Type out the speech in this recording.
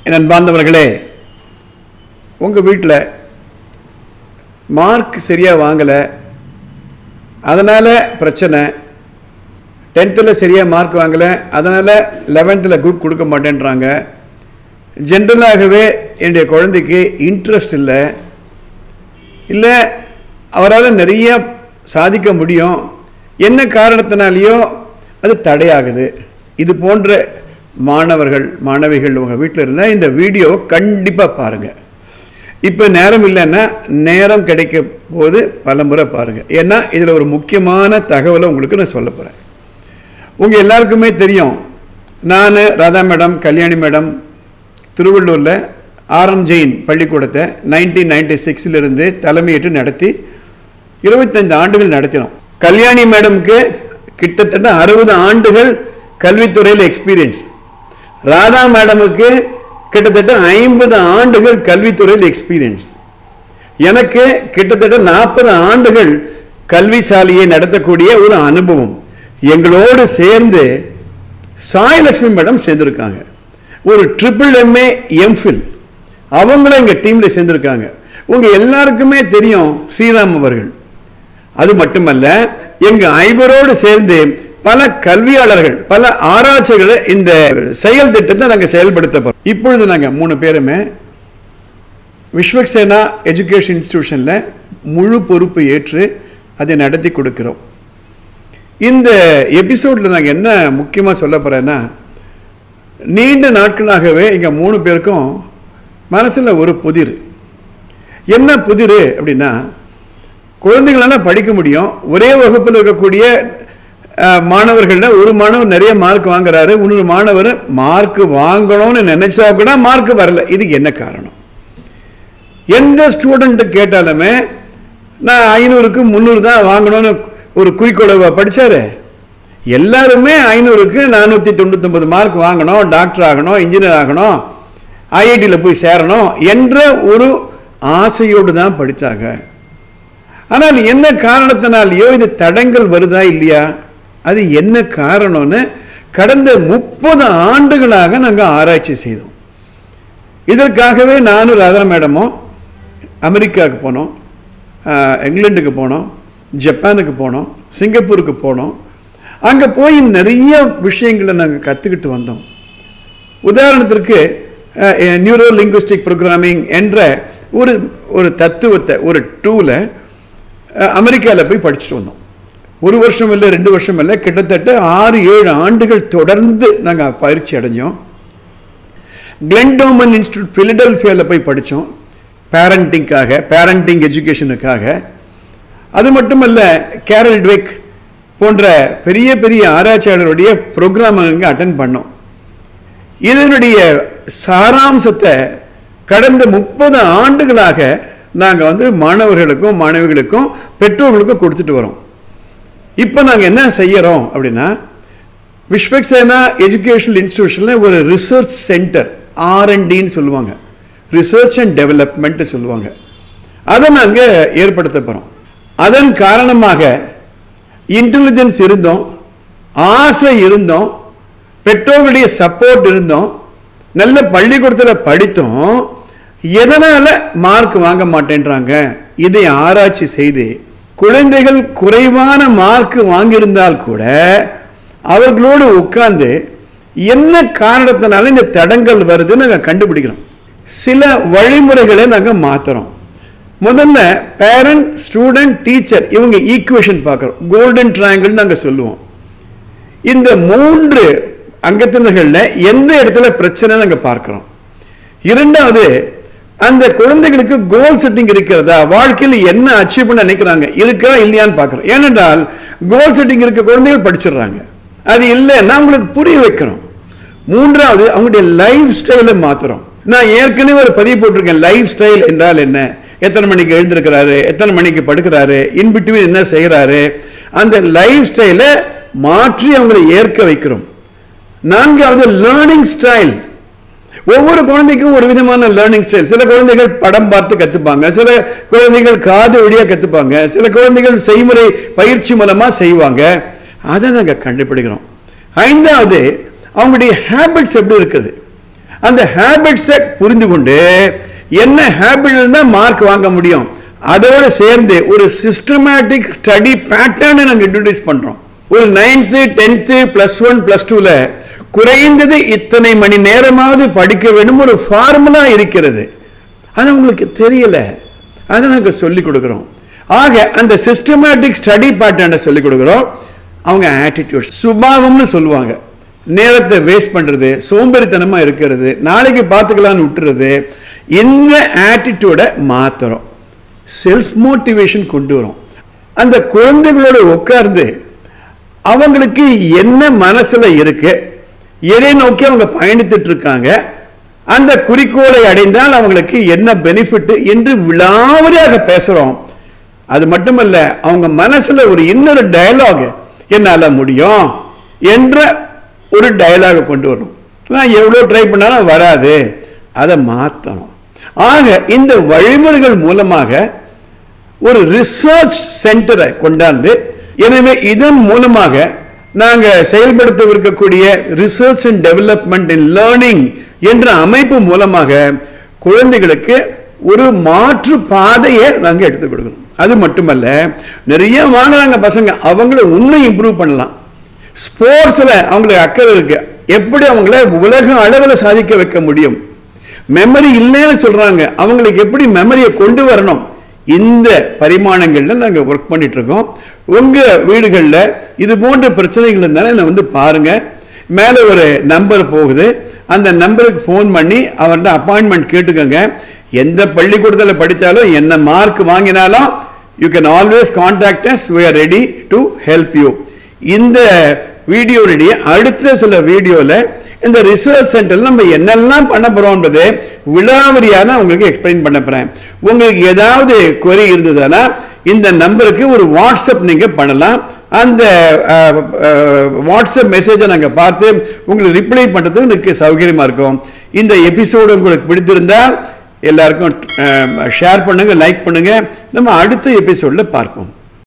என் அன்பார்ந்தவர்களே உங்கள் வீட்டில் மார்க் சரியாக வாங்கலை அதனால் பிரச்சனை டென்த்தில் சரியாக மார்க் வாங்கலை அதனால் லெவன்த்தில் குரூப் கொடுக்க மாட்டேன்றாங்க ஜென்ரலாகவே என்னுடைய குழந்தைக்கு இன்ட்ரெஸ்ட் இல்லை இல்லை அவரால் நிறைய சாதிக்க முடியும் என்ன காரணத்தினாலேயோ அது தடையாகுது இது போன்ற மாணவர்கள் மாணவிகள் உங்கள் வீட்டில் இருந்தால் இந்த வீடியோ கண்டிப்பாக பாருங்கள் இப்போ நேரம் இல்லைன்னா நேரம் கிடைக்க போது பல முறை பாருங்கள் ஏன்னா இதில் ஒரு முக்கியமான தகவலை உங்களுக்கு நான் சொல்ல போகிறேன் உங்கள் எல்லாருக்குமே தெரியும் நான் ராதா மேடம் கல்யாணி மேடம் திருவள்ளூரில் ஆர்எம் ஜெயின் பள்ளிக்கூடத்தை நைன்டீன் நைன்டி சிக்ஸிலிருந்து தலைமையேற்று நடத்தி இருபத்தைந்து ஆண்டுகள் நடத்தினோம் கல்யாணி மேடம்க்கு கிட்டத்தட்ட அறுபது ஆண்டுகள் கல்வித்துறையில் எக்ஸ்பீரியன்ஸ் ராதா மேடமுக்கு கிட்டத்தட்ட ஐம்பது ஆண்டுகள் கல்வித்துறையில் எக்ஸ்பீரியன்ஸ் எனக்கு கிட்டத்தட்ட நாற்பது ஆண்டுகள் கல்வி சாலையை நடத்தக்கூடிய ஒரு அனுபவம் எங்களோடு சேர்ந்து சாய்லட்சுமி மேடம் சேர்ந்திருக்காங்க ஒரு ட்ரிபிள் எம்ஏ எம்ஃபில் அவங்களும் எங்கள் டீமில் சேர்ந்திருக்காங்க உங்கள் எல்லாருக்குமே தெரியும் ஸ்ரீராம் அவர்கள் அது மட்டுமல்ல எங்கள் ஐவரோடு சேர்ந்து பல கல்வியாளர்கள் பல ஆராய்ச்சிகளை இந்த செயல் திட்டத்தை நாங்கள் செயல்படுத்த போகிறோம் இப்பொழுது நாங்கள் மூணு பேருமே விஸ்வக்சேனா எஜுகேஷன் இன்ஸ்டிடியூஷனில் முழு பொறுப்பு ஏற்று அதை நடத்தி கொடுக்கிறோம் இந்த எபிசோடில் நாங்கள் என்ன முக்கியமாக சொல்ல போகிறேன்னா நீண்ட நாட்களாகவே இங்கே மூணு பேருக்கும் மனசில் ஒரு புதிர் என்ன புதிர் அப்படின்னா குழந்தைகளெல்லாம் படிக்க முடியும் ஒரே வகுப்பில் இருக்கக்கூடிய மாணவர்களில் ஒரு மாணவர் நிறைய மார்க் வாங்குறாரு இன்னொரு மாணவர் மார்க் வாங்கணும்னு நினைச்சா கூட மார்க் வரல இதுக்கு என்ன காரணம் எந்த ஸ்டூடெண்ட் கேட்டாலுமே நான் ஐநூறுக்கு முந்நூறு தான் வாங்கணும்னு ஒரு குறிக்கோளை படித்தாரு எல்லாருமே ஐநூறுக்கு நானூற்றி தொண்ணூத்தொம்பது மார்க் வாங்கணும் டாக்டர் ஆகணும் இன்ஜினியர் ஆகணும் ஐஐடியில் போய் சேரணும் என்ற ஒரு ஆசையோடு தான் படித்தாங்க ஆனால் என்ன காரணத்தினாலேயோ இது தடங்கள் வருதா இல்லையா அது என்ன காரணம்னு கடந்த முப்பது ஆண்டுகளாக நாங்கள் ஆராய்ச்சி செய்தோம் இதற்காகவே நானும் ராதா மேடமும் அமெரிக்காவுக்கு போனோம் இங்கிலாந்துக்கு போனோம் ஜப்பானுக்கு போனோம் சிங்கப்பூருக்கு போனோம் அங்கே போய் நிறைய விஷயங்களை நாங்கள் கற்றுக்கிட்டு வந்தோம் உதாரணத்திற்கு நியூரோ லிங்குவிஸ்டிக் ப்ரோக்ராமிங் என்ற ஒரு ஒரு தத்துவத்தை ஒரு டூலை அமெரிக்காவில் போய் படிச்சுட்டு வந்தோம் ஒரு வருஷம் இல்லை ரெண்டு வருஷம் இல்லை கிட்டத்தட்ட ஆறு ஏழு ஆண்டுகள் தொடர்ந்து நாங்கள் பயிற்சி அடைஞ்சோம் கிளென்டோமன் இன்ஸ்டியூட் ஃபிலடெல்ஃபியாவில் போய் படித்தோம் பேரண்டிங்காக பேரண்டிங் எஜுகேஷனுக்காக அது மட்டுமல்ல கேரல் ட்வெக் போன்ற பெரிய பெரிய ஆராய்ச்சியாளருடைய ப்ரோக்ராம் அங்கே அட்டன் பண்ணோம் இதனுடைய சாராம்சத்தை கடந்த முப்பது ஆண்டுகளாக நாங்கள் வந்து மாணவர்களுக்கும் மாணவிகளுக்கும் பெற்றோர்களுக்கும் கொடுத்துட்டு வரோம் இப்போ நாங்கள் என்ன செய்கிறோம் அப்படின்னா விஸ்வக்சேனா எஜுகேஷனல் இன்ஸ்டிடியூஷனில் ஒரு ரிசர்ச் சென்டர் ஆர்என்டின்னு சொல்லுவாங்க ரிசர்ச் அண்ட் டெவலப்மெண்ட்டு சொல்லுவாங்க அதை நாங்கள் ஏற்படுத்த போகிறோம் அதன் காரணமாக இன்டெலிஜென்ஸ் இருந்தோம் ஆசை இருந்தோம் பெற்றோர்களுடைய சப்போர்ட் இருந்தோம் நல்ல பள்ளிக்கூடத்தில் படித்தோம் எதனால் மார்க் வாங்க மாட்டேன்றாங்க இதை ஆராய்ச்சி செய்து குழந்தைகள் குறைவான மார்க் வாங்கியிருந்தால் கூட அவர்களோடு உட்கார்ந்து என்ன காரணத்தினால இந்த தடங்கள் வருதுன்னு நாங்கள் கண்டுபிடிக்கிறோம் சில வழிமுறைகளை நாங்கள் மாற்றுறோம் முதல்ல பேரண்ட் ஸ்டூடெண்ட் டீச்சர் இவங்க ஈக்குவேஷன் பார்க்குறோம் கோல்டன் ட்ரையாங்கிள் நாங்கள் சொல்லுவோம் இந்த மூன்று அங்கத்தினர்களில் எந்த இடத்துல பிரச்சனை நாங்கள் பார்க்குறோம் இரண்டாவது அந்த குழந்தைகளுக்கு கோல் செட்டிங் இருக்கிறதா வாழ்க்கையில் என்ன அச்சீவ் பண்ண நினைக்கிறாங்க இருக்கா இல்லையான்னு பார்க்குறோம் ஏனென்றால் கோல் செட்டிங் இருக்க குழந்தைகள் படிச்சிடுறாங்க அது இல்லைன்னா அவங்களுக்கு புரிய வைக்கிறோம் மூன்றாவது அவங்களுடைய லைஃப் ஸ்டைலை மாற்றுறோம் நான் ஏற்கனவே ஒரு பதிவு போட்டிருக்கேன் லைஃப் ஸ்டைல் என்றால் என்ன எத்தனை மணிக்கு எழுந்திருக்கிறாரு எத்தனை மணிக்கு படுக்கிறாரு இன்பிட்வீன் என்ன செய்கிறாரு அந்த லைஃப் ஸ்டைலை மாற்றி அவங்களை ஏற்க வைக்கிறோம் நான்காவது லேர்னிங் ஸ்டைல் ஒவ்வொரு குழந்தைக்கும் ஒரு விதமான லேர்னிங் ஸ்டைல் சில குழந்தைகள் படம் பார்த்து கற்றுப்பாங்க சில குழந்தைகள் காது வழியாக கற்றுப்பாங்க சில குழந்தைகள் செய்முறை பயிற்சி மூலமாக செய்வாங்க அதை நாங்கள் கண்டுபிடிக்கிறோம் ஐந்தாவது அவங்களுடைய ஹேபிட்ஸ் எப்படி இருக்குது அந்த ஹேபிட்ஸை புரிந்து கொண்டு என்ன ஹேபிட் இருந்தால் மார்க் வாங்க முடியும் அதோட சேர்ந்து ஒரு சிஸ்டமேட்டிக் ஸ்டடி பேட்டர்னை நாங்கள் இன்ட்ரடியூஸ் பண்றோம் ஒரு ninth tenth plus one plus டூல குறைந்தது இத்தனை மணி நேரமாவது படிக்க வேண்டும் ஒரு ஃபார்முலா இருக்கிறது அது உங்களுக்கு தெரியல அதை நாங்கள் சொல்லிக் கொடுக்குறோம் ஆக அந்த சிஸ்டமேட்டிக் ஸ்டடி பேட்டர்னை சொல்லிக் கொடுக்குறோம் அவங்க ஆட்டிடியூட் சுபாவம்னு சொல்லுவாங்க நேரத்தை வேஸ்ட் பண்ணுறது சோம்பேறித்தனமாக இருக்கிறது நாளைக்கு பார்த்துக்கலான்னு விட்டுறது இந்த ஆட்டிடியூடை மாற்றுறோம் செல்ஃப் மோட்டிவேஷன் கொண்டு வரும் அந்த குழந்தைகளோட உட்கார்ந்து அவங்களுக்கு என்ன மனசுல இருக்கு எதை நோக்கி அவங்க பயணித்துட்டு இருக்காங்க அந்த குறிக்கோளை அடைந்தால் அவங்களுக்கு என்ன பெனிஃபிட் என்று விழாவரியாக பேசுறோம் அது மட்டுமல்ல அவங்க மனசுல ஒரு இன்னொரு டயலாக் என்னால முடியும் என்ற ஒரு டயலாக கொண்டு வரணும் நான் எவ்வளோ ட்ரை பண்ணாலும் வராது அதை மாற்றணும் ஆக இந்த வழிமுறைகள் மூலமாக ஒரு ரிசர்ச் சென்டரை கொண்டாந்து எனவே இதன் மூலமாக நாங்க செயல்படுத்தவிருக்கக்கூடிய research and development in learning என்ற அமைப்பு மூலமாக குழந்தைகளுக்கு ஒரு மாற்று பாதையை நாங்க எடுத்து கொடுக்கணும் அது மட்டுமல்ல நிறைய வாங்குறாங்க பசங்க அவங்கள இன்னும் இம்ப்ரூவ் பண்ணலாம் ஸ்போர்ட்ஸ்ல அவங்களுக்கு அக்கறை இருக்கு எப்படி அவங்கள உலக அளவில் சாதிக்க வைக்க முடியும் மெமரி இல்லைன்னு சொல்றாங்க அவங்களுக்கு எப்படி மெமரியை கொண்டு வரணும் இந்த பரிமாணங்கள்ல நாங்க ஒர்க் பண்ணிட்டு இருக்கோம் உங்க வீடுகளில் இது போன்ற பிரச்சனைகள் இருந்தாலும் வந்து பாருங்க மேலே ஒரு நம்பர் போகுது அந்த நம்பருக்கு ஃபோன் பண்ணி அவர்கிட்ட அப்பாயின்மெண்ட் கேட்டுக்கோங்க எந்த பள்ளிக்கூடத்தில் படித்தாலும் என்ன மார்க் வாங்கினாலும் you can always contact us we are ready to help you இந்த வீடியோனுடைய அடுத்த சில வீடியோவில் இந்த ரிசர்ச் சென்டரில் நம்ம என்னெல்லாம் பண்ண போகிறோம்ன்றது விழாவரியாக நான் உங்களுக்கு எக்ஸ்பிளைன் பண்ண போகிறேன் உங்களுக்கு ஏதாவது query இருந்ததுன்னா இந்த நம்பருக்கு ஒரு வாட்ஸ்அப் நீங்கள் பண்ணலாம் அந்த அஹ், அஹ், வாட்ஸ்அப் மெசேஜை நாங்கள் பார்த்து உங்களுக்கு ரிப்ளை பண்ணுறதுக்கு எனக்கு சௌகரியமாக இருக்கும் இந்த எபிசோடு உங்களுக்கு பிடித்திருந்தால் எல்லாருக்கும் ஷேர் பண்ணுங்க லைக் பண்ணுங்க நம்ம அடுத்த எபிசோடில் பார்ப்போம்